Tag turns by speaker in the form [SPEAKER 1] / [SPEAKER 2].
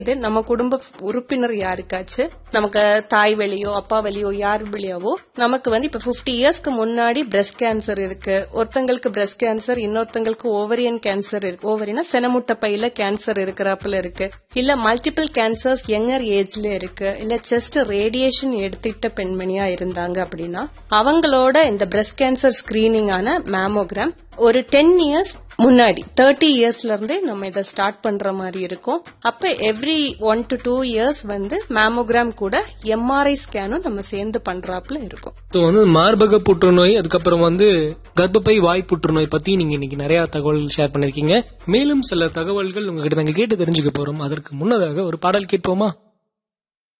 [SPEAKER 1] இது நம்ம குடும்ப உறுப்பினர் யாருக்காச்சு நமக்கு தாய் வழியோ அப்பா வழியோ யார் வழியாவோ நமக்கு வந்து இப்ப 50 இயர்ஸ்க்கு முன்னாடி பிரஸ்ட் கேன்சர் இருக்கு ஒருத்தங்களுக்கு பிரஸ்ட் கேன்சர் இன்னொருத்தங்களுக்கு ஓவரியன் கேன்சர் இருக்கு ஓவரினா செனமுட்டை பையில கேன்சர் இருக்கிறாப்புல இருக்கு இல்ல மல்டிபிள் கேன்சர்ஸ் யங்கர் ஏஜ்ல இருக்கு இல்ல செஸ்ட் ரேடியேஷன் எடுத்துட்ட பெண்மணியா இருந்தாங்க அப்படின்னா அவங்களோட இந்த பிரஸ்ட் கேன்சர் ஸ்கிரீனிங்கான மேமோகிராம் ஒரு டென் இயர்ஸ் முன்னாடி தேர்ட்டி இயர்ஸ்ல இருந்தே நம்ம இதை ஸ்டார்ட் பண்ற மாதிரி இருக்கும் அப்ப every one to two years வந்து மேமோகிராம் கூட எம்ஆர்ஐ ஸ்கேனும் நம்ம சேர்ந்து பண்றாப்புல இருக்கும்
[SPEAKER 2] ஸோ வந்து மார்பக புற்றுநோய் அதுக்கப்புறம் வந்து கர்ப்பப்பை வாய் புற்றுநோய் பத்தி நீங்க இன்னைக்கு நிறைய தகவல் ஷேர் பண்ணிருக்கீங்க மேலும் சில தகவல்கள் உங்ககிட்ட நாங்க கேட்டு தெரிஞ்சுக்க போறோம் அதற்கு முன்னதாக ஒரு பாடல் கேட்போமா